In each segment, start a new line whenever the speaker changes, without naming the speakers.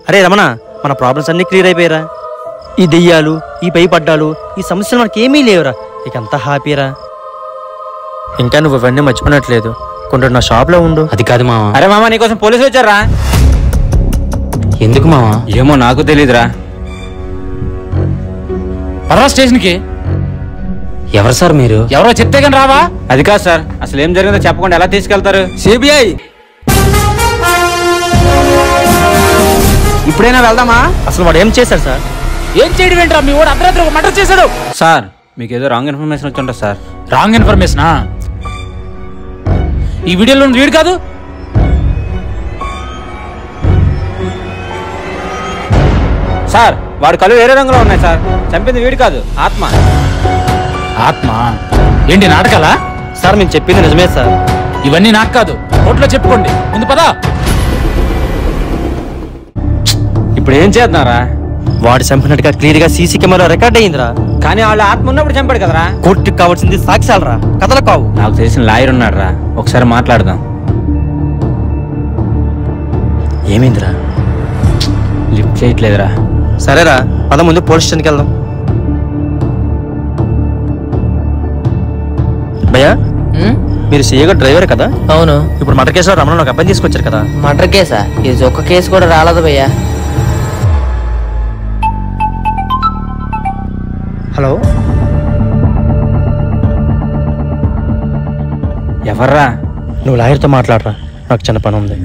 అరే రమణ మన ప్రాబ్లమ్స్ అన్నీ క్లియర్ అయిపోయారా ఈ దెయ్యాలు ఈ భయపడ్డాలు ఈ సమస్యలు మనకి ఏమీ లేవురా ఇక అంతా హ్యాపీరా ఇంకా నువ్వు ఇవన్నీ మర్చిపోయినట్లేదు కొంచెం నా షాప్లో ఉండు
అది కాదు మావా
అరే మామ నీకోసం పోలీసులు వచ్చారా
ఎందుకు మావా
ఏమో నాకు తెలీదురా
పర్వా స్టేషన్కి
ఎవరు సార్ మీరు
ఎవరో చెప్తే కానీ రావా
అది కాదు సార్ అసలు ఏం జరిగిందో చెప్పకుండా ఎలా తీసుకెళ్తారు సిబిఐ ఇప్పుడైనా వెళ్దామా
అసలు వాడు ఏం చేశాడు సార్
ఏం చేయడం ఏంట్రా మీ వాడు అర్ధరాత్రి ఒక మర్డర్ చేశాడు
సార్ మీకు ఏదో రాంగ్ ఇన్ఫర్మేషన్ వచ్చి ఉంటుంది సార్
రాంగ్ ఇన్ఫర్మేషనా ఈ వీడియోలో ఉన్న వీడు కాదు
సార్ వాడు కళ్ళు వేరే రంగులో ఉన్నాయి సార్ చంపింది వీడు కాదు ఆత్మ
ఆత్మ ఏంటి నాటకాలా
సార్ మేము చెప్పింది నిజమే సార్
ఇవన్నీ నాకు కాదు కోర్టులో చెప్పుకోండి ముందు పదా
ఇప్పుడు ఏం చేస్తున్నారా
వాడు చంపినట్టుగా క్లియర్ గా సీసీ కెమెరా రికార్డ్ అయ్యిందిరా
కానీ వాళ్ళు ఆత్మ ఉన్నప్పుడు చంపాడు కదరా
కోర్టుకి కావాల్సింది సాక్ష్యాలరా కథలు కావు
నాకు తెలిసిన లాయర్ ఉన్నాడు రా ఒకసారి మాట్లాడదాం
ఏమైందిరా
లిఫ్ట్ చేయట్లేదురా
సరేరా పద ముందు పోలీస్ స్టేషన్కి వెళ్దాం భయ్యా మీరు సీఏగా డ్రైవర్ కదా
అవును
ఇప్పుడు మటర్ కేసులో రమణ ఒక అబ్బాయి తీసుకొచ్చారు కదా
మర్డర్ కేసా ఇది ఒక్క కేసు కూడా రాలేదు భయ్యా
హలో
ఎవర్రా
నువ్వు లాయర్తో మాట్లాడరా నాకు చిన్న పని ఉంది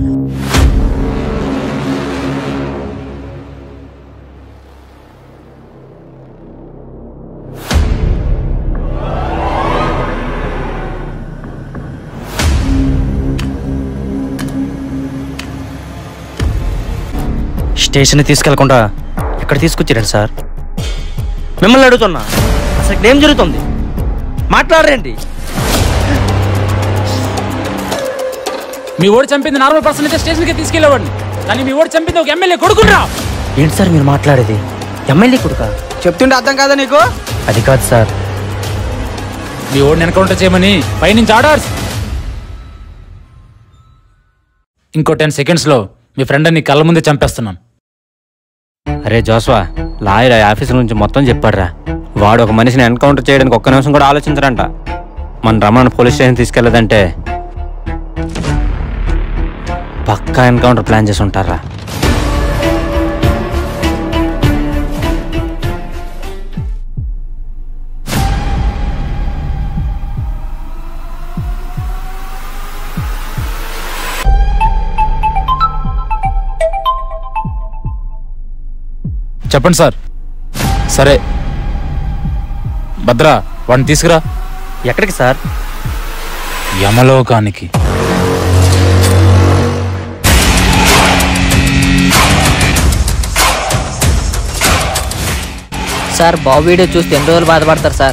స్టేషన్ తీసుకెళ్లకుండా ఎక్కడ తీసుకొచ్చారండి సార్ మిమ్మల్ని అడుగుతున్నా అసలు ఇక్కడ ఏం జరుగుతుంది మాట్లాడరేంటి
మీ ఓడి చంపింది నార్మల్ పర్సన్ అయితే స్టేషన్కి తీసుకెళ్ళేవాడిని కానీ మీ ఓడి చంపింది ఒక ఎమ్మెల్యే కొడుకురా
ఏంటి సార్ మీరు మాట్లాడేది ఎమ్మెల్యే కొడుక
చెప్తుంటే అర్థం కాదా నీకు
అది కాదు సార్
మీ ఓడిని ఎన్కౌంటర్ చేయమని పైనుంచి ఆర్డర్స్ ఇంకో టెన్ సెకండ్స్లో మీ ఫ్రెండ్ నీ కళ్ళ ముందే చంపేస్తున్నాను
అరే జోస్వా లాయర్ ఆ ఆఫీస్ నుంచి మొత్తం చెప్పాడురా వాడు ఒక మనిషిని ఎన్కౌంటర్ చేయడానికి ఒక్క నిమిషం కూడా ఆలోచించరంట మన రమణ పోలీస్ స్టేషన్ తీసుకెళ్ళదంటే పక్కా ఎన్కౌంటర్ ప్లాన్ చేసి ఉంటారా
చెప్పండి సార్ సరే భద్రా వాడిని తీసుకురా
ఎక్కడికి సార్
యమలోకానికి
సార్ బాబు వీడియో చూస్తే ఎన్ని రోజులు బాధపడతారు సార్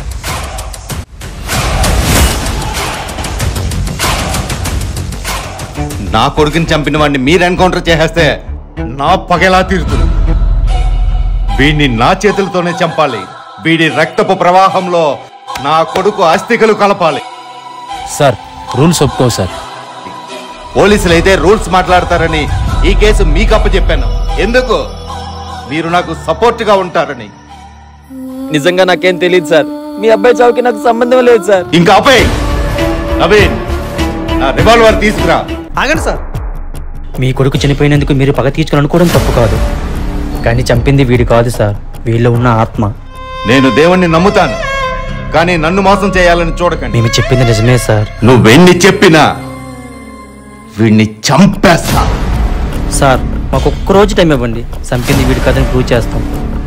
నా కొడుకుని చంపిన వాడిని మీరు ఎన్కౌంటర్ చేసేస్తే నా పగెలా తీరుతుంది వీడిని నా చేతులతోనే చంపాలి వీడి రక్తపు ప్రవాహంలో నా కొడుకు అస్థికలు కలపాలి
సార్ రూల్స్ ఒప్పుకోవు సార్
పోలీసులు అయితే రూల్స్ మాట్లాడతారని ఈ కేసు మీకు అప్పచెప్పాను ఎందుకు మీరు నాకు సపోర్ట్ గా ఉంటారని
నిజంగా నాకేం తెలియదు సార్ మీ అబ్బాయి చావుకి నాకు సంబంధం లేదు సార్
ఇంకా అపే నవీన్ నా రివాల్వర్ తీసుకురా
ఆగండి సార్ మీ కొడుకు చనిపోయినందుకు మీరు పగ తీర్చుకుని అనుకోవడం తప్పు కాదు కానీ చంపింది వీడు కాదు సార్ వీళ్ళలో ఉన్న ఆత్మ
నేను దేవుణ్ణి నమ్ముతాను కానీ నన్ను మోసం చేయాలని చూడకండి
మేము చెప్పింది నిజమే సార్
నువ్వెన్ని చెప్పినా వీడిని చంపేస్తా
సార్ మాకు ఒక్క రోజు టైం ఇవ్వండి చంపింది వీడు కాదని ప్రూవ్ చేస్తాం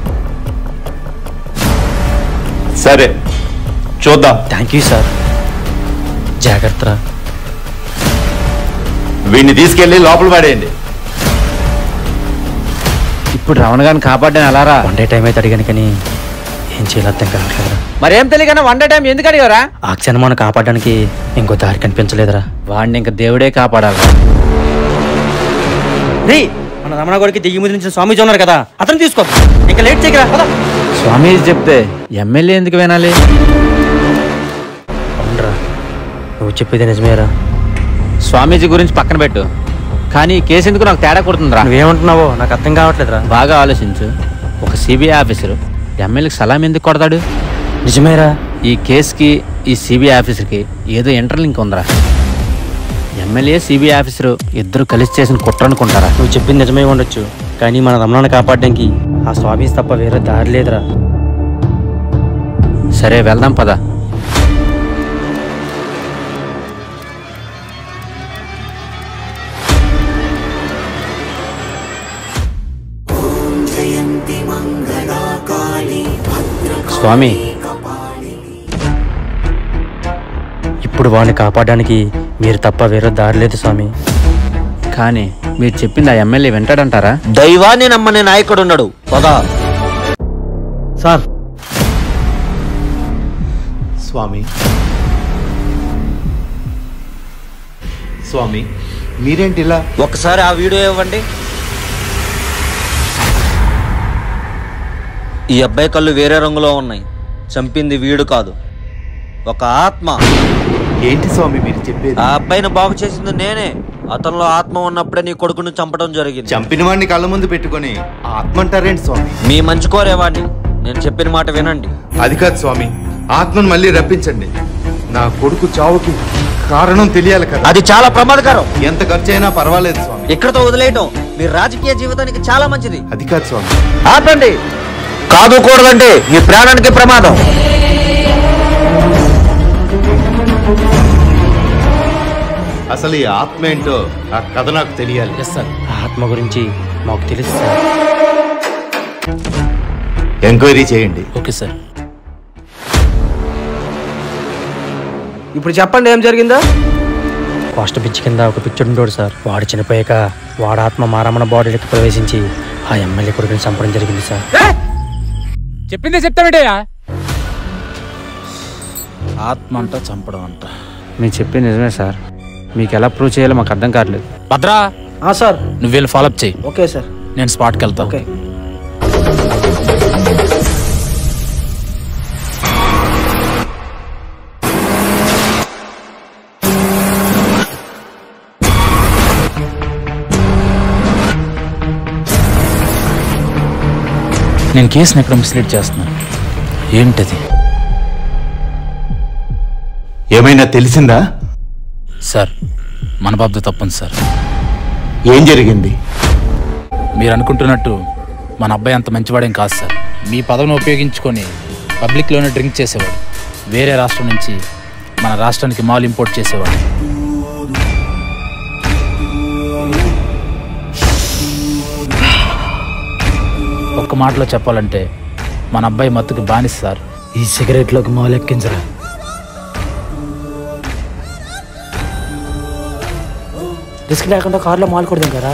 సరే చూద్దాం
థ్యాంక్ యూ సార్ జాగ్రత్త
వీడిని తీసుకెళ్లి లోపల పడేయండి
ఇప్పుడు రమణ గారిని కాపాడ్డాను ఎలా రా
వన్ డే టైం అయితే అడిగాను కానీ ఏం చేయాలో అర్థం కావట్లేదురా
మరేం తెలియకన్నా వన్ డే టైం ఎందుకు అడిగారా
ఆ క్షణం కాపాడడానికి ఇంకో దారి కనిపించలేదురా
వాడిని ఇంకా దేవుడే కాపాడాలి
రే మన రమణ గోడికి దిగి ముద్రించిన స్వామీజీ ఉన్నారు కదా అతను తీసుకో ఇంకా లేట్ చేయకరా పద.
స్వామి చెప్తే ఎమ్మెల్యే ఎందుకు వినాలి
అవునరా నువ్వు చెప్పేది నిజమేరా
స్వామీజీ గురించి పక్కన పెట్టు కానీ ఈ కేసు ఎందుకు నాకు తేడా కొడుతుందిరా
నువ్వేమంటున్నావో నాకు అర్థం కావట్లేదురా
బాగా ఆలోచించు ఒక సిబిఐ ఆఫీసరు ఎమ్మెల్యేకి సలాం ఎందుకు కొడతాడు
నిజమేరా
ఈ కేసుకి ఈ సిబిఐ ఆఫీసర్కి ఏదో ఇంటర్లింక్ ఉందిరా ఎమ్మెల్యే సిబిఐ ఆఫీసరు ఇద్దరు కలిసి చేసిన కుట్ర అనుకుంటారా
నువ్వు చెప్పింది నిజమే ఉండొచ్చు కానీ మన రమణాన్ని కాపాడడానికి ఆ స్వామీస్ తప్ప వేరే దారి లేదురా
సరే వెళ్దాం పద స్వామి
ఇప్పుడు వాడిని కాపాడడానికి మీరు తప్ప వేరే దారి లేదు స్వామి
కానీ మీరు చెప్పింది ఆ ఎమ్మెల్యే వింటాడంటారా
దైవాన్ని నమ్మని నాయకుడు ఉన్నాడు పదా
సార్
స్వామి స్వామి మీరేంటి ఇలా
ఒకసారి ఆ వీడియో ఇవ్వండి ఈ అబ్బాయి కళ్ళు వేరే రంగులో ఉన్నాయి చంపింది వీడు కాదు ఒక ఆత్మ
ఏంటి స్వామి మీరు చెప్పేది
ఆ అబ్బాయిని బాగు చేసింది నేనే అతనిలో ఆత్మ ఉన్నప్పుడే నీ కొడుకుని చంపడం జరిగింది
చంపిన వాడిని కళ్ళ ముందు పెట్టుకొని ఆత్మ అంటారేంటి స్వామి
మీ మంచి కోరేవాడిని నేను చెప్పిన మాట వినండి
అది కాదు స్వామి ఆత్మను మళ్ళీ రప్పించండి నా కొడుకు చావుకి కారణం తెలియాలి కదా
అది చాలా ప్రమాదకరం
ఎంత ఖర్చు అయినా పర్వాలేదు స్వామి
ఇక్కడతో వదిలేయటం మీ రాజకీయ జీవితానికి చాలా మంచిది
అది కాదు స్వామి
ఆపండి కాదు కూడదంటే మీ ప్రాణానికి ప్రమాదం
అసలు ఈ ఆత్మ ఏంటో ఆ కథ నాకు తెలియాలి
ఎస్ సార్
ఆ ఆత్మ గురించి మాకు తెలుసు సార్
ఎంక్వైరీ చేయండి
ఓకే సార్
ఇప్పుడు చెప్పండి ఏం జరిగిందో
పోస్ట్ పిచ్చి కింద ఒక పిచ్చుడు ఉండోడు సార్ వాడు చనిపోయాక వాడు ఆత్మ మా రమణ బాడీలోకి ప్రవేశించి ఆ ఎమ్మెల్యే కొడుకుని చంపడం జరిగింది సార్
చెప్పిందే చెప్తామేటయ్యా ఆత్మ అంట చంపడం అంట
మీరు చెప్పింది నిజమే సార్ మీకు ఎలా ప్రూవ్ చేయాలో మాకు అర్థం కావట్లేదు
భద్రా
ఆ సార్
నువ్వు వెళ్ళి ఫాలోఅప్ చేయి
ఓకే సార్
నేను స్పాట్కి వెళ్తా
ఓకే
నేను కేసుని ఎక్కడ మిస్లీడ్ చేస్తున్నాను ఏంటది
ఏమైనా తెలిసిందా
సార్ మన బాబుతో తప్పంది సార్
ఏం జరిగింది
మీరు అనుకుంటున్నట్టు మన అబ్బాయి అంత మంచివాడేం కాదు సార్ మీ పదవిని ఉపయోగించుకొని పబ్లిక్లోనే డ్రింక్ చేసేవాడు వేరే రాష్ట్రం నుంచి మన రాష్ట్రానికి మాల్ ఇంపోర్ట్ చేసేవాడు ఒక్క మాటలో చెప్పాలంటే మన అబ్బాయి మత్తుకు బానిస సార్
ఈ సిగరెట్లోకి మాలెక్కించరా రిస్క్ లేకుండా కారులో మాల్ కొడదాం కదా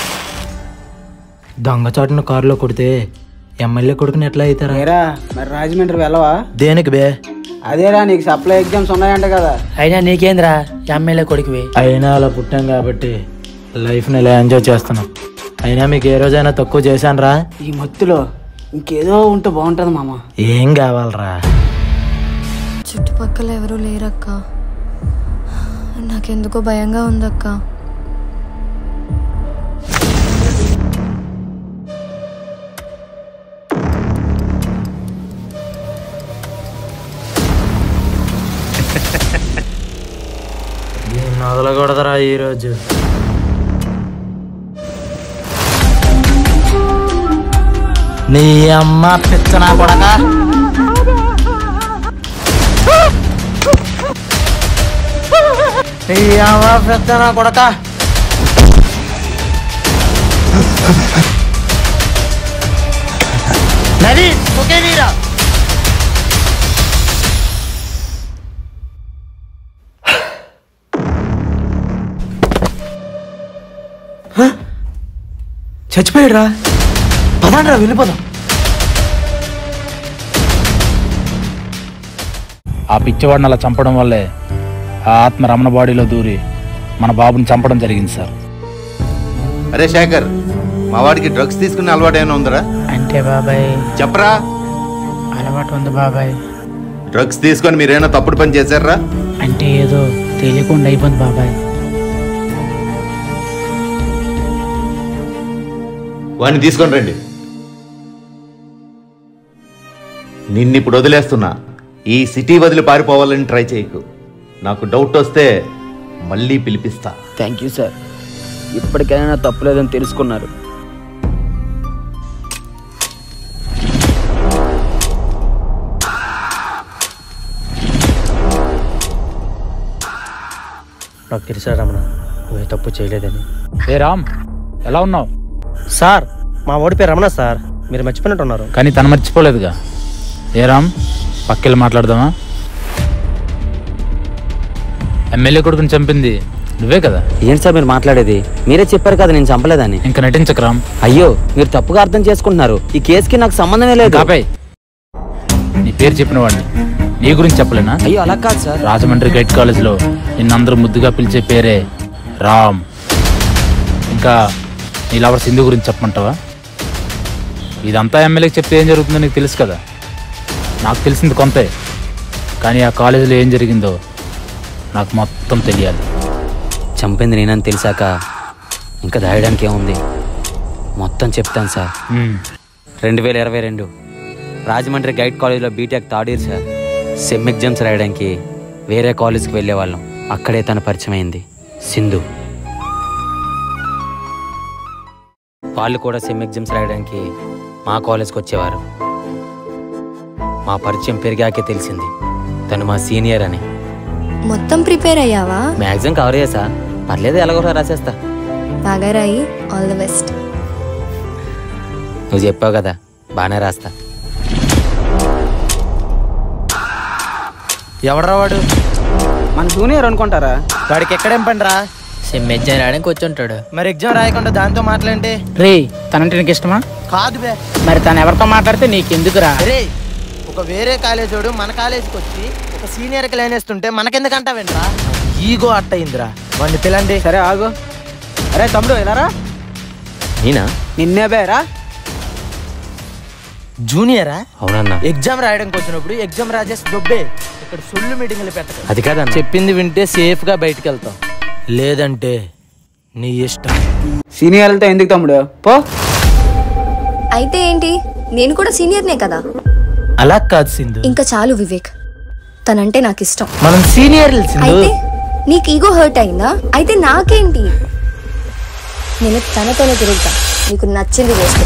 దొంగచాటున కారులో కొడితే ఎమ్మెల్యే కొడుకుని ఎట్లా అవుతారా
ఏరా మరి రాజమండ్రి వెళ్ళవా
దేనికి బే
అదేరా నీకు సప్లై ఎగ్జామ్స్ ఉన్నాయంట కదా
అయినా నీకేంద్రా ఎమ్మెల్యే కొడుకువి
అయినా అలా పుట్టాం కాబట్టి లైఫ్ని ఇలా ఎంజాయ్ చేస్తున్నాం అయినా మీకు ఏ రోజైనా తక్కువ చేశానురా
ఈ మత్తులో ఇంకేదో ఉంటే బాగుంటుంది మామ
ఏం కావాలరా
చుట్టుపక్కల ఎవరూ లేరక్క నాకెందుకో భయంగా ఉందక్క
దీన్ని వదలకూడదురా ఈరోజు నీ అమ్మ పిచ్చనా కొడక నీ అమ్మ పిచ్చనా కొడక నది ఒకే నీరా చచ్చిపోయాడురా పదండ్రా వెళ్ళిపోదాం
ఆ పిచ్చివాడిని అలా చంపడం వల్లే ఆ ఆత్మ రమణ బాడీలో దూరి మన బాబుని చంపడం జరిగింది సార్
అరే శేఖర్ మా వాడికి డ్రగ్స్ తీసుకునే అలవాటు ఏమైనా ఉందరా
అంటే బాబాయ్
చెప్పరా
అలవాటు ఉంది బాబాయ్
డ్రగ్స్ తీసుకొని మీరేమైనా తప్పుడు పని చేశారా
అంటే ఏదో తెలియకుండా అయిపోయింది బాబాయ్
వాడిని తీసుకొని రండి నిన్నిప్పుడు వదిలేస్తున్నా ఈ సిటీ వదిలి పారిపోవాలని ట్రై చేయకు నాకు డౌట్ వస్తే మళ్ళీ పిలిపిస్తా
థ్యాంక్ యూ సార్ ఇప్పటికైనా తప్పులేదని తెలుసుకున్నారు
నాకు తెలుసా రమణ నువ్వు తప్పు చేయలేదని
ఏ రామ్ ఎలా ఉన్నావు
సార్ మా ఓడి పేరు రమణ సార్ మీరు మర్చిపోయినట్టున్నారు
కానీ తను మర్చిపోలేదుగా ఏ రామ్ పక్కెళ్ళి మాట్లాడదామా ఎమ్మెల్యే కొడుకుని చంపింది నువ్వే కదా
ఏంటి సార్ మీరు మాట్లాడేది మీరే చెప్పారు కదా నేను చంపలేదని
ఇంకా నటించకు రామ్
అయ్యో మీరు తప్పుగా అర్థం చేసుకుంటున్నారు ఈ కేసుకి నాకు సంబంధమే లేదు
కాపాయ్ నీ పేరు చెప్పిన వాడిని నీ గురించి చెప్పలేనా
అయ్యో అలా కాదు సార్
రాజమండ్రి గైడ్ కాలేజ్లో నిన్నందరూ ముద్దుగా పిలిచే పేరే రామ్ ఇంకా నీ లవర్ సింధు గురించి చెప్పమంటావా ఇదంతా ఎమ్మెల్యేకి చెప్తే ఏం జరుగుతుందో నీకు తెలుసు కదా నాకు తెలిసింది కొంతే కానీ ఆ కాలేజీలో ఏం జరిగిందో నాకు మొత్తం తెలియాలి
చంపింది నేనని తెలిసాక ఇంకా దాయడానికి ఏముంది మొత్తం చెప్తాను సార్
మ్మ్.
రెండు వేల ఇరవై రెండు రాజమండ్రి గైడ్ కాలేజ్లో BTech third year sir sem exams రాయడానికి వేరే కాలేజ్కి వెళ్ళే వాళ్ళం అక్కడే తన పరిచయం అయింది సింధు వాళ్ళు కూడా సెమ్ ఎగ్జామ్స్ రాయడానికి మా కాలేజ్కి వచ్చేవారు మా పరిచయం పెరిగాకే తెలిసింది తను మా సీనియర్ అని
మొత్తం ప్రిపేర్ అయ్యావా
మ్యాక్సిమం కవర్ చేసా పర్లేదు ఎలాగో రాసేస్తా
బాగా రాయి ఆల్ ది బెస్ట్
నువ్వు చెప్పావు కదా బాగానే రాస్తా
ఎవడరా వాడు
మన జూనియర్ అనుకుంటారా
వాడికి ఎక్కడేం పని రా
సెమ్ ఎగ్జామ్ రాయడానికి కూర్చుంటాడు
మరి ఎగ్జామ్ రాయకుండా దాంతో మాట్లాడంటే
రే తనంటే నీకు ఇష్టమా
కాదు బే
మరి తను ఎవరితో మాట్లాడితే నీకెందుకురా
అరే ఒక వేరే కాలేజోడు మన కాలేజీకి వచ్చి ఒక సీనియర్కి లేనేస్తుంటే మనకెందుకంటావేంట్రా ఈగో అట్టయిందిరా వాడిని పిలండి
సరే ఆగు అరే తమ్ముడు ఎలారా
నేనా
నిన్నే బేరా
జూనియరా
అవునన్నా
ఎగ్జామ్ రాయడానికి వచ్చినప్పుడు ఎగ్జామ్ రాజేసి దొబ్బే ఇక్కడ సొల్లు మీటింగ్లు పెట్టక
అది కాదన్నా
చెప్పింది వింటే సేఫ్ గా బయటికి వెళ్తాం లేదంటే నీ ఇష్టం
సీనియర్లతో ఎందుకు తమ్ముడు పో
అయితే ఏంటి నేను కూడా సీనియర్నే కదా
అలా కాదు సింధు
ఇంకా చాలు వివేక్ తనంటే నాకు ఇష్టం
మనం సీనియర్లు సింధు
అయితే నీకు ఈగో హర్ట్ అయిందా అయితే నాకేంటి నేను తనతోనే తిరుగుతా నీకు నచ్చింది చేస్తే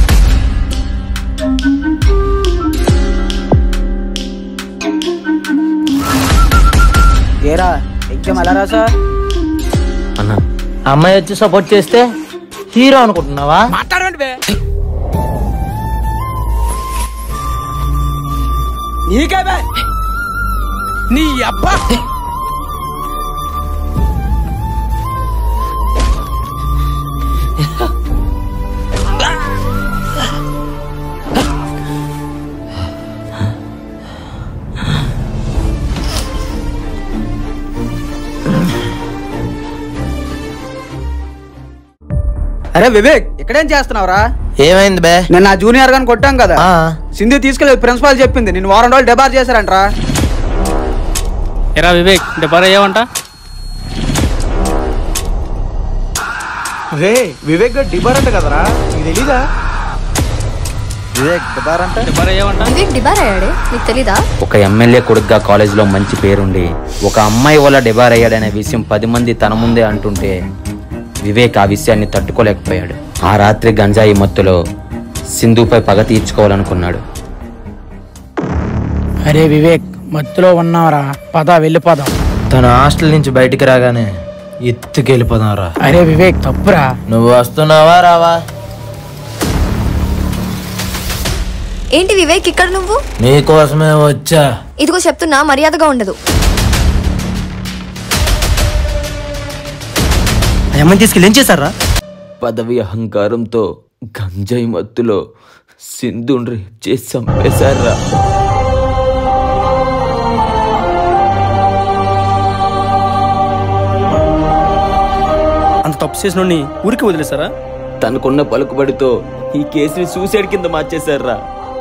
ఏరా ఎగ్జామ్ ఎలా రాసా
అన్నా
అమ్మాయి వచ్చి సపోర్ట్ చేస్తే హీరో అనుకుంటున్నావా
మాట్లాడండి బే
నీకే బే
నీ అబ్బా
అరే వివేక్ ఇక్కడేం చేస్తున్నావురా
ఏమైంది బే
నేను నా జూనియర్ గాని కొట్టాం కదా
ఆ,
సింధు తీసుకెళ్ళి ప్రిన్సిపాల్ చెప్పింది నేను వారం రోజులు డెబార్ చేశారంట్రా
ఎరా వివేక్ డెబార్ అయ్యావంట
రే వివేక్ డిబార్ అంట కదరా నీకు తెలీదా
వివేక్ డిబార్ అంటే
డెబార్ అయ్యావంట
వివేక్ డిబార్ అయ్యాడే నీకు తెలీదా
ఒక ఎమ్మెల్యే కొడుకుగా కాలేజీలో మంచి పేరుండి ఒక అమ్మాయి వల్ల డిబార్ అయ్యాడనే విషయం పది మంది తన ముందే అంటుంటే వివేక్ ఆ విషయాన్ని తట్టుకోలేకపోయాడు ఆ రాత్రి గంజాయి మత్తులో సింధుపై పగ తీర్చుకోవాలనుకున్నాడు
అరే వివేక్ మత్తులో ఉన్నావురా పద వెళ్ళిపోదాం
తన హాస్టల్ నుంచి బయటికి రాగానే ఎత్తుకెళ్ళిపోదాం రా
అరే వివేక్ తప్పురా
నువ్వు వస్తున్నావా రావా
ఏంటి వివేక్ ఇక్కడ నువ్వు
నీకోసమే వచ్చా
ఇదిగో చెప్తున్నా మర్యాదగా ఉండదు
అమ్మని తీసుకెళ్ళి ఏం చేశారా
పదవి అహంకారంతో గంజాయి మత్తులో సింధుని రేప్ చేసి చంపేశారా
అంత తప్పు చేసిన ఊరికి వదిలేసారా
తనకున్న పలుకుబడితో ఈ కేసుని సూసైడ్ కింద మార్చేశారా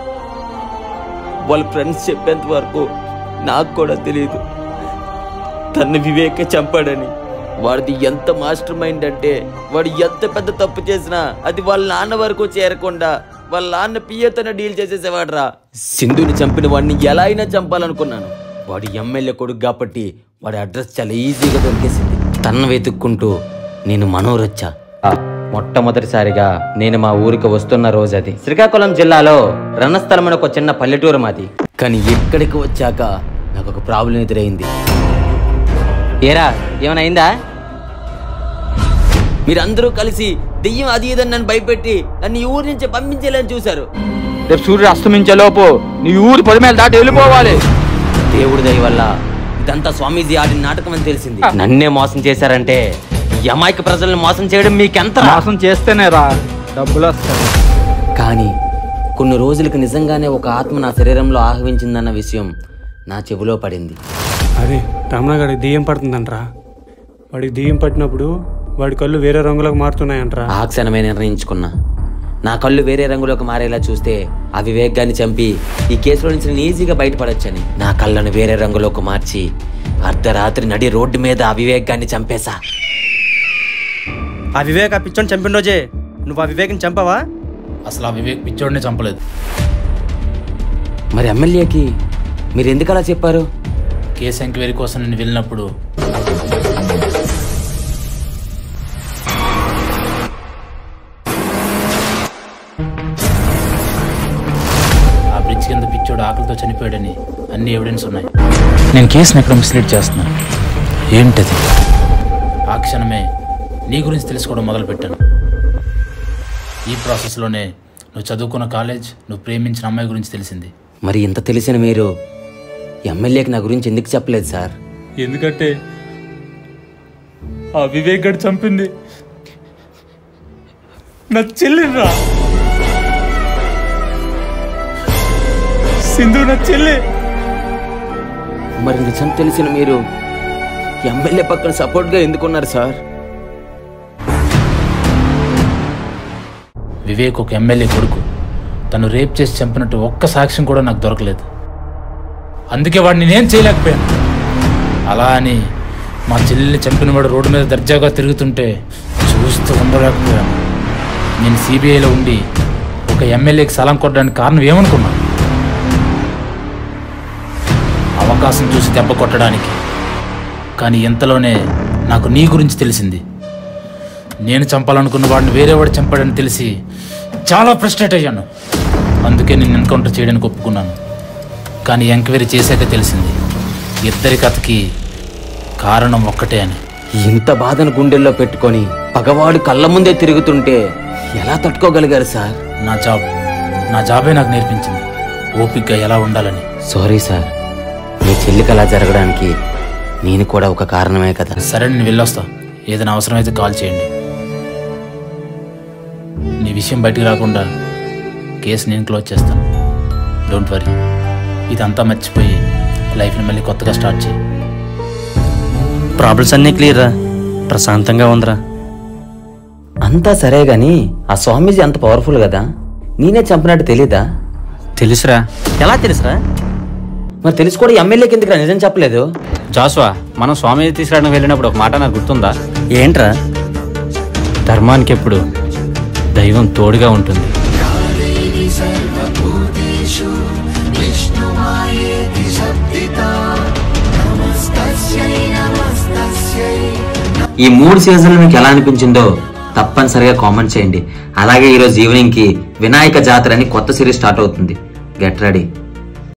వాళ్ళ ఫ్రెండ్స్ చెప్పేంత వరకు నాకు కూడా తెలియదు తన్ని వివేకే చంపాడని వాడిది ఎంత మాస్టర్ మైండ్ అంటే వాడు ఎంత పెద్ద తప్పు చేసినా అది వాళ్ళ నాన్న వరకు చేరకుండా వాళ్ళ నాన్న పియ్యతోనే డీల్ చేసేసేవాడ్రా సింధుని చంపిన వాడిని ఎలా అయినా చంపాలనుకున్నాను వాడి ఎమ్మెల్యే కొడుకు కాబట్టి వాడి అడ్రస్ చాలా ఈజీగా దొరికేసింది తన్ను వెతుక్కుంటూ నేను మనోరొచ్చా మొట్టమొదటిసారిగా నేను మా ఊరికి వస్తున్న రోజు అది శ్రీకాకుళం జిల్లాలో రణస్థలం అనే ఒక చిన్న పల్లెటూరు మాది కానీ ఇక్కడికి వచ్చాక నాకు ఒక ప్రాబ్లం ఎదురైంది ఏరా ఏమైనా అయిందా మీరందరూ కలిసి దెయ్యం అది ఇదని నన్ను భయపెట్టి నన్ను ఈ ఊరి నుంచి పంపించేయాలని చూశారు
రేపు సూర్యుడు అస్తమించే లోపు నీ ఊరు పొలిమేల దాటి వెళ్ళిపోవాలి
దేవుడి దయ వల్ల ఇదంతా స్వామీజీ ఆడిన నాటకం అని తెలిసింది నన్నే మోసం చేశారంటే ఈ అమాయక ప్రజల్ని మోసం చేయడం మీకెంత
మోసం చేస్తేనే రా డబ్బులు వస్తాయి
కానీ కొన్ని రోజులకు నిజంగానే ఒక ఆత్మ నా శరీరంలో ఆహ్వించిందన్న విషయం నా చెవిలో పడింది
అరే రమణగాడికి దెయ్యం పడుతుందంట్రా వాడికి దెయ్యం పట్టినప్పుడు వాడి కళ్ళు వేరే రంగులకు మారుతున్నాయంట్రా
ఆ క్షణమే నిర్ణయించుకున్నా నా కళ్ళు వేరే రంగులోకి మారేలా చూస్తే ఆ వివేకాన్ని చంపి ఈ కేసులో నుంచి నేను ఈజీగా బయటపడొచ్చని నా కళ్ళను వేరే రంగులోకి మార్చి అర్ధరాత్రి నడి రోడ్డు మీద ఆ వివేకాన్ని చంపేశా
ఆ వివేక్ ఆ పిచ్చోని చంపిన రోజే నువ్వు ఆ వివేక్ని చంపావా
అసలు ఆ వివేక్ పిచ్చోడినే చంపలేదు
మరి ఎమ్మెల్యేకి మీరు ఎందుకు అలా చెప్పారు
కేసు ఎంక్వైరీ కోసం నేను వెళ్ళినప్పుడు ఆ బ్రిడ్జ్ కింద పిచ్చోడు ఆకలితో చనిపోయాడని అన్ని ఎవిడెన్స్ ఉన్నాయి నేను కేసుని ఎక్కడ మిస్లీడ్ చేస్తున్నాను ఏంటది ఆ క్షణమే నీ గురించి తెలుసుకోవడం మొదలుపెట్టాను ఈ ప్రాసెస్లోనే నువ్వు చదువుకున్న కాలేజ్ నువ్వు ప్రేమించిన అమ్మాయి గురించి తెలిసింది
మరి ఇంత తెలిసిన మీరు ఎమ్మెల్యేకి నా గురించి ఎందుకు చెప్పలేదు సార్
ఎందుకంటే ఆ వివేక్ గడ్ చంపింది నా చెల్లిరా సింధు నా చెల్లి
మరి నిజం తెలిసిన మీరు ఎమ్మెల్యే పక్కన సపోర్ట్గా ఎందుకున్నారు సార్
వివేక్ ఒక ఎమ్మెల్యే కొడుకు తను రేప్ చేసి చంపినట్టు ఒక్క సాక్ష్యం కూడా నాకు దొరకలేదు అందుకే వాడిని నేను చేయలేకపోయాను అలా అని మా చెల్లెల్ని చంపినవాడు రోడ్డు మీద దర్జాగా తిరుగుతుంటే చూస్తూ ఉండలేకపోయాను నేను సిబిఐలో ఉండి ఒక ఎమ్మెల్యేకి సలాం కొట్టడానికి కారణం ఏమనుకున్నాను అవకాశం చూసి దెబ్బ కొట్టడానికి కానీ ఇంతలోనే నాకు నీ గురించి తెలిసింది నేను చంపాలనుకున్న వాడిని వేరేవాడు చంపాడని తెలిసి చాలా ఫ్రస్ట్రేట్ అయ్యాను అందుకే నేను ఎన్కౌంటర్ చేయడానికి ఒప్పుకున్నాను కానీ ఎంక్వైరీ చేశాక తెలిసింది ఇద్దరి కథకి కారణం ఒక్కటే అని
ఇంత బాధను గుండెల్లో పెట్టుకొని పగవాడు కళ్ళ ముందే తిరుగుతుంటే ఎలా తట్టుకోగలిగారు సార్
నా జాబ్ నా జాబే నాకు నేర్పించింది ఓపిగ్గా ఎలా ఉండాలని
సారీ సార్ మీ చెల్లికి అలా జరగడానికి నేను కూడా ఒక కారణమే కదా
సరే నేను వెళ్ళొస్తా ఏదైనా అవసరమైతే కాల్ చేయండి నీ విషయం బయటికి రాకుండా కేసు నేను క్లోజ్ చేస్తాను డోంట్ వరీ ఇదంతా మర్చిపోయి లైఫ్ని మళ్ళీ కొత్తగా స్టార్ట్ చేయి
ప్రాబ్లమ్స్ అన్నీ క్లియర్ రా ప్రశాంతంగా ఉందిరా
అంతా సరే గాని ఆ స్వామీజీ అంత పవర్ఫుల్ కదా నేనే చంపినట్టు తెలీదా
తెలుసురా ఎలా తెలుసురా
మరి తెలిసి కూడా ఎమ్మెల్యేకి ఎందుకు నిజం చెప్పలేదు
జాస్వా మనం స్వామి తీసుకురావడానికి వెళ్ళినప్పుడు ఒక మాట నాకు గుర్తుందా
ఏంట్రా
ధర్మానికి ఎప్పుడు దైవం తోడుగా ఉంటుంది
ఈ మూడు సీజన్లు మీకు ఎలా అనిపించిందో తప్పనిసరిగా కామెంట్ చేయండి అలాగే ఈరోజు ఈవినింగ్ కి వినాయక జాతర అని కొత్త సిరీస్ స్టార్ట్ అవుతుంది గెట్ రెడీ